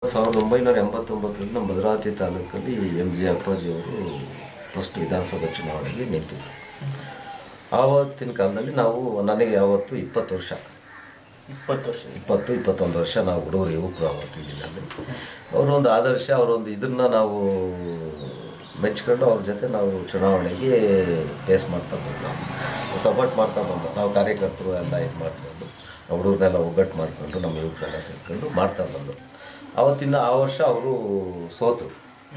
ಸಾವಿರದ ಒಂಬೈನೂರ ಎಂಬತ್ತೊಂಬತ್ತರಲ್ಲಿ ನಮ್ಮ ಭದ್ರಾವತಿ ತಾಲೂಕಲ್ಲಿ ಎಂ ಜೆ ಅಪ್ಪಾಜಿಯವರು ಫಸ್ಟ್ ವಿಧಾನಸಭಾ ಚುನಾವಣೆಗೆ ನಿಂತಿದ್ದರು ಆವತ್ತಿನ ಕಾಲದಲ್ಲಿ ನಾವು ನನಗೆ ಯಾವತ್ತು ಇಪ್ಪತ್ತು ವರ್ಷ ಇಪ್ಪತ್ತು ವರ್ಷ ಇಪ್ಪತ್ತು ಇಪ್ಪತ್ತೊಂದು ವರ್ಷ ನಾವು ಹುಡುಗರು ಯುವಕರು ಆವತ್ತು ಇದ್ದಿದ್ದಲ್ಲಿ ಅವರೊಂದು ಆದರ್ಶ ಅವರೊಂದು ಇದನ್ನು ನಾವು ಮೆಚ್ಕೊಂಡು ಅವ್ರ ಜೊತೆ ನಾವು ಚುನಾವಣೆಗೆ ಫೇಸ್ ಮಾಡ್ತಾ ಬಂದು ಸಪೋರ್ಟ್ ಮಾಡ್ತಾ ಬಂದು ನಾವು ಕಾರ್ಯಕರ್ತರು ಎಲ್ಲ ಇದು ಮಾಡ್ಕೊಂಡು ಹುಡುಗರನ್ನೆಲ್ಲ ಒಗ್ಗಟ್ಟು ಮಾಡಿಕೊಂಡು ನಮ್ಮ ಯುವಕರೆಲ್ಲ ಸೇರ್ಕೊಂಡು ಮಾಡ್ತಾ ಬಂದು ಆವತ್ತಿನ ಆ ವರ್ಷ ಅವರು ಸೋತರು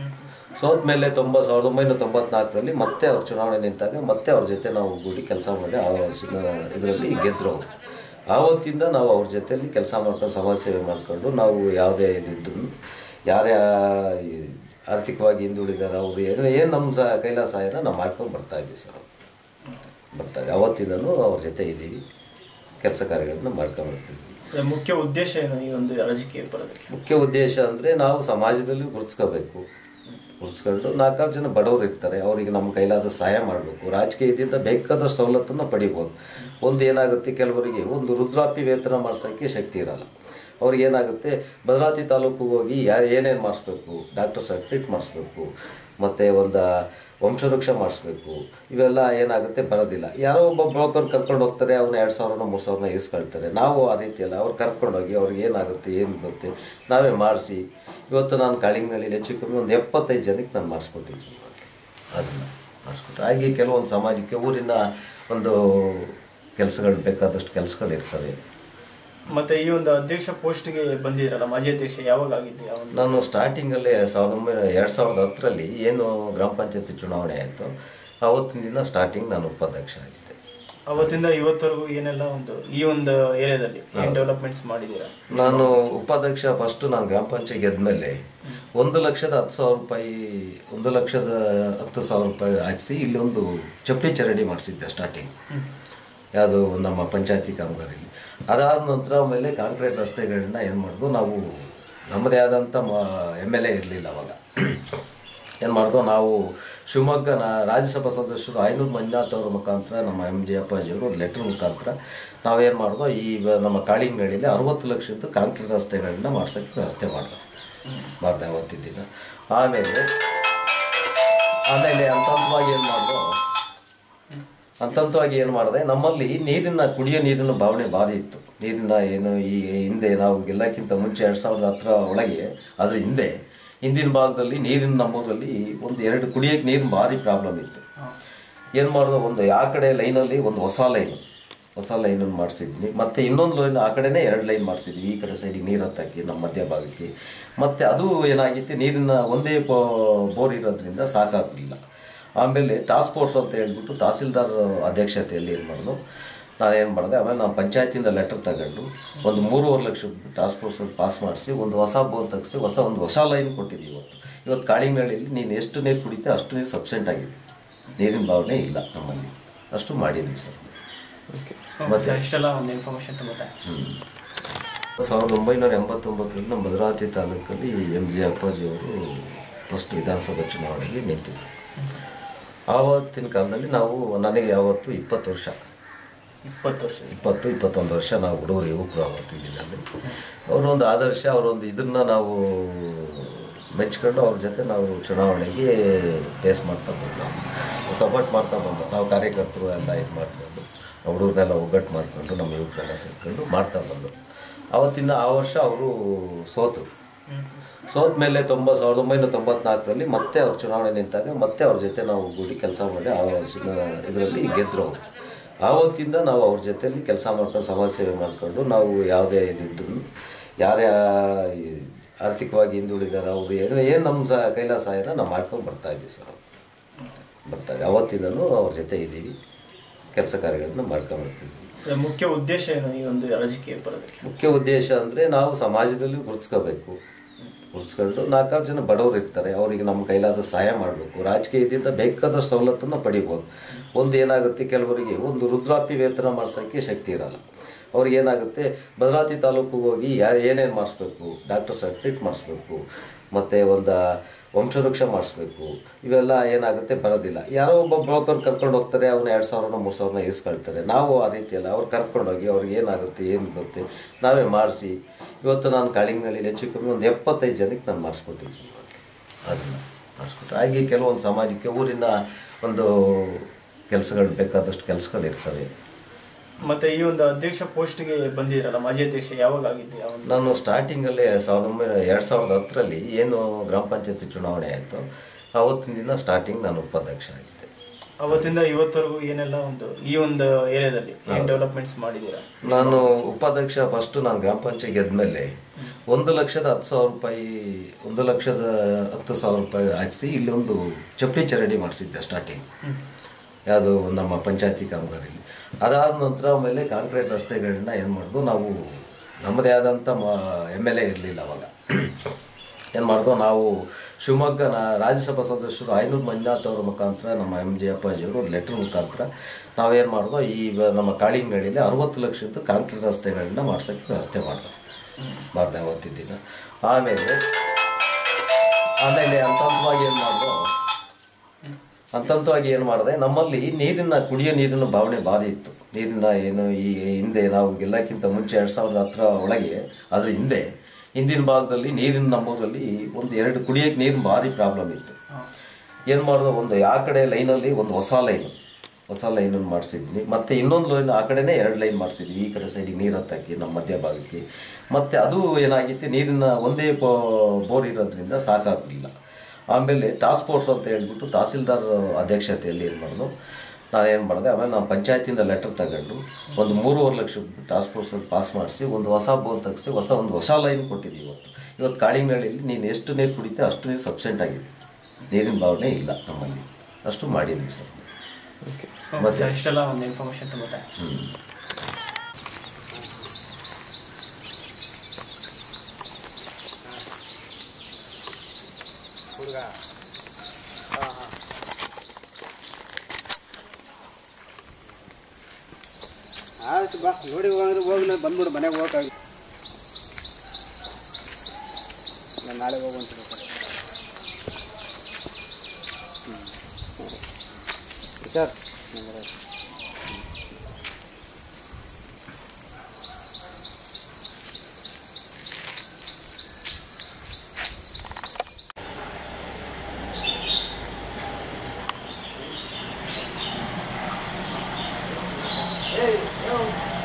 ಸೋತ ಮೇಲೆ ತೊಂಬ ಸಾವಿರದ ಒಂಬೈನೂರ ತೊಂಬತ್ನಾಲ್ಕರಲ್ಲಿ ಮತ್ತೆ ಅವ್ರು ಚುನಾವಣೆ ನಿಂತಾಗ ಮತ್ತೆ ಅವ್ರ ಜೊತೆ ನಾವು ಕೂಡಿ ಕೆಲಸ ಮಾಡಿ ಆ ಇದರಲ್ಲಿ ಗೆದ್ದರು ಅವರು ಆವತ್ತಿಂದ ನಾವು ಅವ್ರ ಜೊತೆಯಲ್ಲಿ ಕೆಲಸ ಮಾಡ್ಕೊಂಡು ಸಮಾಜ ಸೇವೆ ಮಾಡಿಕೊಂಡು ನಾವು ಯಾವುದೇ ಇದಿದ್ರು ಯಾರೇ ಈ ಆರ್ಥಿಕವಾಗಿ ಹಿಂದುಳಿದಾರೆ ಅವರು ಏನು ಏನು ನಮ್ಮ ಸಹ ಕೈಲಾಸ ಸಹಾಯನ ನಾವು ಮಾಡ್ಕೊಂಡು ಬರ್ತಾ ಇದ್ದೀವಿ ಸರ್ ಬರ್ತಾ ಇದ್ದೀವಿ ಅವತ್ತಿಂದನೂ ಅವ್ರ ಜೊತೆ ಇದ್ದೀವಿ ಕೆಲಸ ಕಾರ್ಯಗಳನ್ನ ಮಾಡ್ಕೊಂಡು ಬರ್ತಿದ್ವಿ ಅದ್ರ ಮುಖ್ಯ ಉದ್ದೇಶ ಏನು ಈ ಒಂದು ರಾಜಕೀಯ ಬರೋದಕ್ಕೆ ಮುಖ್ಯ ಉದ್ದೇಶ ಅಂದರೆ ನಾವು ಸಮಾಜದಲ್ಲಿ ಗುರುತಿಸ್ಕೋಬೇಕು ಗುರುತಿಸ್ಕೊಂಡು ನಾಲ್ಕಾರು ಜನ ಬಡವರು ಇರ್ತಾರೆ ಅವರಿಗೆ ನಮ್ಮ ಕೈಲಾದ ಸಹಾಯ ಮಾಡಬೇಕು ರಾಜಕೀಯದಿಂದ ಬೇಕಾದಷ್ಟು ಸವಲತ್ತನ್ನು ಪಡಿಬೋದು ಒಂದು ಏನಾಗುತ್ತೆ ಕೆಲವರಿಗೆ ಒಂದು ವೃದ್ಧಾಪ್ಯ ವೇತನ ಮಾಡಿಸೋಕ್ಕೆ ಶಕ್ತಿ ಇರಲ್ಲ ಅವ್ರಿಗೆ ಏನಾಗುತ್ತೆ ಭದ್ರಾವತಿ ತಾಲೂಕಿಗೆ ಹೋಗಿ ಯಾರು ಏನೇನು ಮಾಡಿಸ್ಬೇಕು ಡಾಕ್ಟರ್ ಸರ್ಟಿಫಿಕೇಟ್ ಮಾಡಿಸ್ಬೇಕು ಮತ್ತು ಒಂದು ವಂಶವೃಕ್ಷ ಮಾಡಿಸ್ಬೇಕು ಇವೆಲ್ಲ ಏನಾಗುತ್ತೆ ಬರೋದಿಲ್ಲ ಯಾರೋ ಒಬ್ಬ ಬ್ರೋಕರ್ ಕರ್ಕೊಂಡು ಹೋಗ್ತಾರೆ ಅವ್ನು ಎರಡು ಸಾವಿರನ ಮೂರು ಸಾವಿರನ ಇಸ್ಕೊಳ್ತಾರೆ ನಾವು ಆ ರೀತಿಯಲ್ಲ ಅವ್ರು ಕರ್ಕೊಂಡೋಗಿ ಅವ್ರಿಗೆ ಏನಾಗುತ್ತೆ ಏನು ಬರುತ್ತೆ ನಾವೇ ಮಾಡಿಸಿ ಇವತ್ತು ನಾನು ಕಾಳಿಂಗ್ನಲ್ಲಿ ಹೆಚ್ಚು ಕಮ್ಮಿ ಒಂದು ಎಪ್ಪತ್ತೈದು ಜನಕ್ಕೆ ನಾನು ಮಾಡಿಸ್ಕೊಟ್ಟಿದ್ದೀನಿ ಅದನ್ನು ಮಾಡಿಸ್ಕೊಟ್ಟು ಹಾಗೆ ಕೆಲವೊಂದು ಸಮಾಜಕ್ಕೆ ಊರಿನ ಒಂದು ಕೆಲಸಗಳು ಬೇಕಾದಷ್ಟು ಕೆಲಸಗಳು ಇರ್ತವೆ ಮತ್ತೆ ಈ ಒಂದು ಅಧ್ಯಕ್ಷ ಪೋಸ್ಟ್ಗೆ ಬಂದಿದ್ರಲ್ಲ ಮಾಜಿ ಅಧ್ಯಕ್ಷ ಯಾವಾಗ ಆಗಿದ್ದು ಯಾವ ಒಂದು ನಾನು ಸ್ಟಾರ್ಟಿಂಗಲ್ಲೇ ಸಾವಿರದ ಒಂಬೈನೂರ ಎರಡು ಸಾವಿರದ ಹತ್ತರಲ್ಲಿ ಏನು ಗ್ರಾಮ ಪಂಚಾಯತಿ ಚುನಾವಣೆ ಆಯಿತು ಆವತ್ತಿನ ದಿನ ಸ್ಟಾರ್ಟಿಂಗ್ ನಾನು ಉಪಾಧ್ಯಕ್ಷ ಆಗಿದ್ದೆ ಅವತ್ತಿಂದ ಇವತ್ತವರೆಗೂ ಏನೆಲ್ಲ ಒಂದು ಈ ಒಂದು ಏರಿಯಾದಲ್ಲಿ ಏನ್ ಡೆವಲಪ್ಮೆಂಟ್ಸ್ ಮಾಡಿದ್ದೀರಾ ನಾನು ಉಪಾಧ್ಯಕ್ಷ ಫಸ್ಟು ನಾನು ಗ್ರಾಮ ಪಂಚಾಯತ್ ಗೆದ್ಮೇಲೆ ಒಂದು ಲಕ್ಷದ ಹತ್ತು ಸಾವಿರ ರೂಪಾಯಿ ಒಂದು ಲಕ್ಷದ ಹತ್ತು ಸಾವಿರ ರೂಪಾಯಿ ಹಾಕಿಸಿ ಇಲ್ಲೊಂದು ಚಪ್ಪಲಿ ಚರಂಡಿ ಮಾಡಿಸಿದ್ದೆ ಸ್ಟಾರ್ಟಿಂಗ್ ಯಾವುದು ನಮ್ಮ ಪಂಚಾಯತಿ ಕಾಮಗಾರಿಲಿ ಅದಾದ ನಂತರ ಆಮೇಲೆ ಕಾಂಕ್ರೀಟ್ ರಸ್ತೆಗಳನ್ನ ಏನು ಮಾಡಿದ್ವು ನಾವು ನಮ್ಮದೇ ಆದಂಥ ಮ ಎಮ್ ಎಲ್ ಎ ಇರಲಿಲ್ಲ ಅವಾಗ ಏನು ಮಾಡಿದ್ವು ನಾವು ಶಿವಮೊಗ್ಗ ನಾ ರಾಜ್ಯಸಭಾ ಸದಸ್ಯರು ಐನೂರು ಮಂಜುನಾಥ್ ಅವ್ರ ಮುಖಾಂತರ ನಮ್ಮ ಎಮ್ ಜಿ ಅಪ್ಪಾಜಿಯವರು ಒಂದು ಲೆಟ್ರ್ ಮುಖಾಂತರ ನಾವೇನು ಮಾಡಿದ್ವು ಈ ವ- ನಮ್ಮ ಕಾಳಿಂಗಡಿಯಲ್ಲಿ ಅರವತ್ತು ಲಕ್ಷದ್ದು ಕಾಂಕ್ರೀಟ್ ರಸ್ತೆಗಳನ್ನ ಮಾಡ್ಸೋಕ್ಕೆ ವ್ಯವಸ್ಥೆ ಮಾಡಿದೆ ಮಾಡಿದೆ ಅವತ್ತಿನ ದಿನ ಆಮೇಲೆ ಆಮೇಲೆ ಹಂತವಾಗಿ ಏನು ಮಾಡಿದ್ರು ಹಂತವಾಗಿ ಏನು ಮಾಡಿದೆ ನಮ್ಮಲ್ಲಿ ನೀರಿನ ಕುಡಿಯೋ ನೀರಿನ ಭಾವನೆ ಭಾರಿ ಇತ್ತು ನೀರಿನ ಏನು ಈ ಹಿಂದೆ ನಾವು ಎಲ್ಲಕ್ಕಿಂತ ಮುಂಚೆ ಎರಡು ಸಾವಿರದ ಹತ್ತರ ಒಳಗೆ ಅದ್ರ ಹಿಂದೆ ಹಿಂದಿನ ಭಾಗದಲ್ಲಿ ನೀರಿನ ನಮ್ಮೂರಲ್ಲಿ ಒಂದು ಎರಡು ಕುಡಿಯೋಕ್ಕೆ ನೀರಿನ ಭಾರಿ ಪ್ರಾಬ್ಲಮ್ ಇತ್ತು ಏನು ಮಾಡಿದೆ ಒಂದು ಆ ಕಡೆ ಲೈನಲ್ಲಿ ಒಂದು ಹೊಸ ಲೈನು ಹೊಸ ಲೈನನ್ನು ಮಾಡಿಸಿದ್ವಿ ಮತ್ತು ಇನ್ನೊಂದು ಲೈನ್ ಆ ಕಡೆನೇ ಎರಡು ಲೈನ್ ಮಾಡಿಸಿದ್ವಿ ಈ ಕಡೆ ಸೈಡಿಗೆ ನೀರು ಹತ್ತಕ್ಕೆ ನಮ್ಮ ಮಧ್ಯಭಾಗಕ್ಕೆ ಮತ್ತು ಅದು ಏನಾಗಿತ್ತು ನೀರಿನ ಒಂದೇ ಬೋರ್ ಇರೋದ್ರಿಂದ ಸಾಕಾಗಲಿಲ್ಲ ಆಮೇಲೆ ಟಾಸ್ಕ್ ಫೋರ್ಸ್ ಅಂತ ಹೇಳ್ಬಿಟ್ಟು ತಹಸೀಲ್ದಾರ್ ಅಧ್ಯಕ್ಷತೆಯಲ್ಲಿ ಏನು ಮಾಡಿದ್ರು ನಾನು ಏನು ಮಾಡಿದೆ ಆಮೇಲೆ ನಾನು ಪಂಚಾಯತಿಂದ ಲೆಟರ್ ತಗೊಂಡು ಒಂದು ಮೂರುವರೆ ಲಕ್ಷ ಟಾಸ್ಕ್ ಫೋರ್ಸಲ್ಲಿ ಪಾಸ್ ಮಾಡಿಸಿ ಒಂದು ಹೊಸ ಬೋರ್ ತೆಗೆಸಿ ಹೊಸ ಒಂದು ಹೊಸ ಲೈನ್ ಕೊಟ್ಟಿದ್ದೀವಿ ಇವತ್ತು ಇವತ್ತು ಕಾಳಿಂಗನಹಳ್ಳಿಯಲ್ಲಿ ನೀನು ಎಷ್ಟು ನೀರು ಕುಡಿತೆ ಅಷ್ಟು ನೀರು ಸಬ್ಸೆಂಟ್ ಆಗಿದೆ ನೀರಿನ ಭಾವನೆ ಇಲ್ಲ ನಮ್ಮಲ್ಲಿ ಅಷ್ಟು ಮಾಡಿದ್ದೀವಿ ಸರ್ ಮತ್ತೆ ಇಷ್ಟೆಲ್ಲ ಒಂದು ಇನ್ಫಾರ್ಮೇಶನ್ ತುಂಬ ಥ್ಯಾಂಕ್ಸ್ ಸಾವಿರದ ಒಂಬೈನೂರ ಎಂಬತ್ತೊಂಬತ್ತರಲ್ಲಿ ನಮ್ಮ ಭದ್ರಾವತಿ ತಾಲೂಕಲ್ಲಿ ಎಂ ಜೆ ಅಪ್ಪಾಜಿಯವರು ಫಸ್ಟ್ ವಿಧಾನಸಭಾ ಚುನಾವಣೆಗೆ ನಿಂತಿದ್ದರು ಆವತ್ತಿನ ಕಾಲದಲ್ಲಿ ನಾವು ನನಗೆ ಯಾವತ್ತು ಇಪ್ಪತ್ತು ವರ್ಷ ಇಪ್ಪತ್ತು ವರ್ಷ ಇಪ್ಪತ್ತು ಇಪ್ಪತ್ತೊಂದು ವರ್ಷ ನಾವು ಹುಡುಗರು ಯುವಕರು ಆವತ್ತು ಇದ್ದಿದ್ದಲ್ಲಿ ಅವರೊಂದು ಆದರ್ಶ ಅವರೊಂದು ಇದನ್ನು ನಾವು ಮೆಚ್ಕೊಂಡು ಅವ್ರ ಜೊತೆ ನಾವು ಚುನಾವಣೆಗೆ ಫೇಸ್ ಮಾಡ್ತಾ ಬಂದು ಸಪೋರ್ಟ್ ಮಾಡ್ತಾ ಬಂದು ನಾವು ಕಾರ್ಯಕರ್ತರು ಎಲ್ಲ ಇದು ಮಾಡ್ಕೊಂಡು ಹುಡುಗರನ್ನೆಲ್ಲ ಒಗ್ಗಟ್ಟು ಮಾಡಿಕೊಂಡು ನಮ್ಮ ಯುವಕರೆಲ್ಲ ಸೇರ್ಕೊಂಡು ಮಾಡ್ತಾ ಬಂದು ಆವತ್ತಿಂದ ಆ ವರ್ಷ ಅವರು ಸೋತರು ಸೋತ ಮೇಲೆ ತೊಂಬ ಸಾವಿರದ ಒಂಬೈನೂರ ತೊಂಬತ್ನಾಲ್ಕರಲ್ಲಿ ಮತ್ತೆ ಅವ್ರು ಚುನಾವಣೆ ನಿಂತಾಗ ಮತ್ತೆ ಅವ್ರ ಜೊತೆ ನಾವು ಕೂಡಿ ಕೆಲಸ ಮಾಡಿ ಆ ಇದರಲ್ಲಿ ಗೆದ್ದರು ಅವರು ಆವತ್ತಿಂದ ನಾವು ಅವ್ರ ಜೊತೆಯಲ್ಲಿ ಕೆಲಸ ಮಾಡ್ಕೊಂಡು ಸಮಾಜ ಸೇವೆ ಮಾಡಿಕೊಂಡು ನಾವು ಯಾವುದೇ ಇದಿದ್ರು ಯಾರೇ ಈ ಆರ್ಥಿಕವಾಗಿ ಹಿಂದುಳಿದಾರೆ ಅವರು ಏನು ಏನು ನಮ್ಮ ಸಹ ಕೈಲಾಸ ಸಹಾಯನ ನಾವು ಮಾಡ್ಕೊಂಡು ಬರ್ತಾ ಇದ್ದೀವಿ ಸರ್ ಬರ್ತಾ ಇದ್ದೀವಿ ಅವತ್ತಿಂದನೂ ಅವ್ರ ಜೊತೆ ಇದ್ದೀವಿ ಕೆಲಸ ಕಾರ್ಯಗಳನ್ನ ಮಾಡ್ಕೊಂಡು ಬರ್ತಿದ್ವಿ ಅದ್ರ ಮುಖ್ಯ ಉದ್ದೇಶ ಏನು ಈ ಒಂದು ರಾಜಕೀಯ ಬರೋದಕ್ಕೆ ಮುಖ್ಯ ಉದ್ದೇಶ ಅಂದರೆ ನಾವು ಸಮಾಜದಲ್ಲಿ ಗುರುತಿಸ್ಕೋಬೇಕು ಗುರುತಿಸ್ಕೊಂಡು ನಾಲ್ಕಾರು ಜನ ಬಡವರು ಇರ್ತಾರೆ ಅವರಿಗೆ ನಮ್ಮ ಕೈಲಾದ ಸಹಾಯ ಮಾಡಬೇಕು ರಾಜಕೀಯದಿಂದ ಬೇಕಾದಷ್ಟು ಸವಲತ್ತನ್ನು ಪಡಿಬೋದು ಒಂದು ಏನಾಗುತ್ತೆ ಕೆಲವರಿಗೆ ಒಂದು ವೃದ್ಧಾಪ್ಯ ವೇತನ ಮಾಡಿಸೋಕ್ಕೆ ಶಕ್ತಿ ಇರಲ್ಲ ಅವ್ರಿಗೆ ಏನಾಗುತ್ತೆ ಭದ್ರಾವತಿ ತಾಲೂಕಿಗೆ ಹೋಗಿ ಯಾರು ಏನೇನು ಮಾಡಿಸ್ಬೇಕು ಡಾಕ್ಟರ್ ಸರ್ಟಿಫಿಕೇಟ್ ಮಾಡಿಸ್ಬೇಕು ಮತ್ತು ಒಂದು ವಂಶವೃಕ್ಷ ಮಾಡಿಸ್ಬೇಕು ಇವೆಲ್ಲ ಏನಾಗುತ್ತೆ ಬರೋದಿಲ್ಲ ಯಾರೋ ಒಬ್ಬ ಬ್ರೋಕರ್ ಕರ್ಕೊಂಡು ಹೋಗ್ತಾರೆ ಅವ್ನು ಎರಡು ಸಾವಿರನ ಮೂರು ಸಾವಿರನ ಇಸ್ಕೊಳ್ತಾರೆ ನಾವು ಆ ರೀತಿ ಅಲ್ಲ ಅವ್ರು ಕರ್ಕೊಂಡೋಗಿ ಅವ್ರಿಗೆ ಏನಾಗುತ್ತೆ ಏನು ಬರುತ್ತೆ ನಾವೇ ಮಾಡಿಸಿ ಇವತ್ತು ನಾನು ಕಾಳಿಂಗನಳ್ಳಿಲಿ ಹೆಚ್ಚು ಕಮ್ಮಿ ಒಂದು ಎಪ್ಪತ್ತೈದು ಜನಕ್ಕೆ ನಾನು ಮಾಡಿಸ್ಕೊಟ್ಟಿದ್ದೀನಿ ಅದನ್ನು ಮಾಡಿಸ್ಕೊಟ್ರೆ ಹಾಗೆ ಕೆಲವೊಂದು ಸಮಾಜಕ್ಕೆ ಊರಿನ ಒಂದು ಕೆಲಸಗಳು ಬೇಕಾದಷ್ಟು ಕೆಲಸಗಳು ಇರ್ತವೆ ಮತ್ತೆ ಈ ಒಂದು ಅಧ್ಯಕ್ಷ ಪೋಸ್ಟ್ಗೆ ಬಂದಿರಲ್ಲ ಮಾಜಿ ಅಧ್ಯಕ್ಷ ಯಾವಾಗ ಆಗಿದ್ದು ಯಾವ ಒಂದು- ನಾನು ಸ್ಟಾರ್ಟಿಂಗಲ್ಲೇ ಸಾವಿರದ ಒಂಬೈನೂರ ಎರಡು ಸಾವಿರದ ಹತ್ತರಲ್ಲಿ ಏನು ಗ್ರಾಮ ಪಂಚಾಯತಿ ಚುನಾವಣೆ ಆಯಿತು ಆವತ್ತಿನ ದಿನ ಸ್ಟಾರ್ಟಿಂಗ್ ನಾನು ಉಪಾಧ್ಯಕ್ಷ ಆಗಿದ್ದೆ ಅವತ್ತಿಂದ ಇವತ್ತವರೆಗೂ ಏನೆಲ್ಲ ಒಂದು ಈ ಒಂದು ಏರಿಯಾದಲ್ಲಿ ಏನ್ ಡೆವಲಪ್ಮೆಂಟ್ಸ್ ಮಾಡಿದ್ದೀರಾ ನಾನು ಉಪಾಧ್ಯಕ್ಷ ಫಸ್ಟು ನಾನು ಗ್ರಾಮ ಪಂಚಾಯತ್ ಗೆದ್ಮೇಲೆ ಒಂದು ಲಕ್ಷದ ಹತ್ತು ಸಾವಿರ ರೂಪಾಯಿ ಒಂದು ಲಕ್ಷದ ಹತ್ತು ಸಾವಿರ ರೂಪಾಯಿ ಹಾಕಿಸಿ ಇಲ್ಲಿ ಒಂದು ಚಪ್ಪಲಿ ಚರಂಡಿ ಮಾಡಿಸಿದ್ದೆ ಸ್ಟಾರ್ಟಿಂಗ್ ಯಾವುದು ನಮ್ಮ ಪಂಚಾಯತಿ ಕಾಮಗಾರಿಲಿ ಅದಾದ ನಂತರ ಆಮೇಲೆ ಕಾಂಕ್ರೀಟ್ ರಸ್ತೆಗಳನ್ನ ಏನು ಮಾಡಿದ್ವು ನಾವು ನಮ್ಮದೇ ಆದಂಥ ಮ ಎಮ್ ಎಲ್ ಎ ಇರಲಿಲ್ಲ ಅವಾಗ ಏನು ಮಾಡಿದ್ವು ನಾವು ಶಿವಮೊಗ್ಗ ನಾ ರಾಜ್ಯಸಭಾ ಸದಸ್ಯರು ಐನೂರು ಮಂಜುನಾಥ್ ಅವರ ಮುಖಾಂತರ ನಮ್ಮ ಎಮ್ ಜೆ ಅಪ್ಪಾಜಿಯವರು ಒಂದು ಲೆಟ್ರ್ ಮುಖಾಂತರ ನಾವೇನು ಮಾಡಿದ್ವು ಈ ಬ- ನಮ್ಮ ಕಾಳಿಂಗಡಿಯಲ್ಲಿ ಅರವತ್ತು ಲಕ್ಷದ್ದು ಕಾಂಕ್ರೀಟ್ ರಸ್ತೆಗಳನ್ನ ಮಾಡ್ಸೋಕ್ಕೆ ವ್ಯವಸ್ಥೆ ಮಾಡಿದೆ ಮಾಡಿದೆ ಅವತ್ತಿನ ದಿನ ಆಮೇಲೆ ಆಮೇಲೆ ಹಂತ ಹಂತವಾಗಿ ಏನು ಮಾಡಿದ್ರು ಹಂತ ಹಂತವಾಗಿ ಏನು ಮಾಡಿದೆ ನಮ್ಮಲ್ಲಿ ನೀರಿನ ಕುಡಿಯೋ ನೀರಿನ ಭಾವನೆ ಭಾರಿ ಇತ್ತು ನೀರಿನ ಏನು ಈ ಹಿಂದೆ ನಾವು ಎಲ್ಲಕ್ಕಿಂತ ಮುಂಚೆ ಎರಡು ಸಾವಿರದ ಹತ್ತರ ಒಳಗೆ ಅದ್ರ ಹಿಂದೆ ಹಿಂದಿನ ಭಾಗದಲ್ಲಿ ನೀರಿನ ನಮ್ಮೂರಲ್ಲಿ ಒಂದು ಎರಡು ಕುಡಿಯೋಕ್ಕೆ ನೀರಿನ ಭಾರಿ ಪ್ರಾಬ್ಲಮ್ ಇತ್ತು ಏನು ಮಾಡೋದು ಒಂದು ಆ ಕಡೆ ಲೈನಲ್ಲಿ ಒಂದು ಹೊಸ ಲೈನು ಹೊಸ ಲೈನನ್ನು ಮಾಡಿಸಿದ್ವಿ ಮತ್ತು ಇನ್ನೊಂದು ಲೈನ್ ಆ ಕಡೆನೇ ಎರಡು ಲೈನ್ ಮಾಡಿಸಿದ್ವಿ ಈ ಕಡೆ ಸೈಡಿಗೆ ನೀರು ಹತ್ತಕ್ಕೆ ನಮ್ಮ ಮಧ್ಯ ಭಾಗಕ್ಕೆ ಮತ್ತು ಅದು ಏನಾಗಿತ್ತು ನೀರಿನ ಒಂದೇ ಬೋರ್ ಇರೋದ್ರಿಂದ ಸಾಕಾಗಲಿಲ್ಲ ಆಮೇಲೆ ಟಾಸ್ಕ್ ಫೋರ್ಸ್ ಅಂತ ಹೇಳ್ಬಿಟ್ಟು ತಹಸೀಲ್ದಾರ್ ಅಧ್ಯಕ್ಷತೆಯಲ್ಲಿ ಏನು ಮಾಡೋದು ನಾನು ಏನು ಮಾಡಿದೆ ಆಮೇಲೆ ನಾವು ಪಂಚಾಯತಿಂದ ಲೆಟರ್ ತಗೊಂಡು ಒಂದು ಮೂರುವರೆ ಲಕ್ಷ ಟಾಸ್ಕ್ ಫೋರ್ಸಲ್ಲಿ ಪಾಸ್ ಮಾಡಿಸಿ ಒಂದು ಹೊಸ ಬೋರ್ ತೆಗೆಸಿ ಹೊಸ ಒಂದು ಹೊಸ ಲೈನ್ ಕೊಟ್ಟಿದ್ದೀವಿ ಇವತ್ತು ಇವತ್ತು ಕಾಳಿಂಗಳ್ಳಿಯಲ್ಲಿ ನೀನು ಎಷ್ಟು ನೀರು ಕುಡಿತೆ ಅಷ್ಟು ನೀರು ಸಬ್ಸೆಂಟ್ ಆಗಿದೆ ನೀರಿನ ಭಾವನೆ ಇಲ್ಲ ನಮ್ಮಲ್ಲಿ ಅಷ್ಟು ಮಾಡಿದ್ವಿ ಸರ್ ಮತ್ತೆ ಇಷ್ಟೆಲ್ಲ ಒಂದು ಇನ್ಫಾರ್ಮೇಶನ್ ತುಂಬ ಥ್ಯಾಂಕ್ಸ್ ಆಯ್ತು ಬಾ ನೋಡಿ ಹೋದ್ರೆ ಹೋಗಿ ನಾನು ಬಂದ್ಬಿಡು ಮನೆಗೆ ಹೋಗಕ್ಕಾಗಿ ನಾನು ನಾಳೆ ಹೋಗುವಂತೀನಿ ಸರ್ ಏ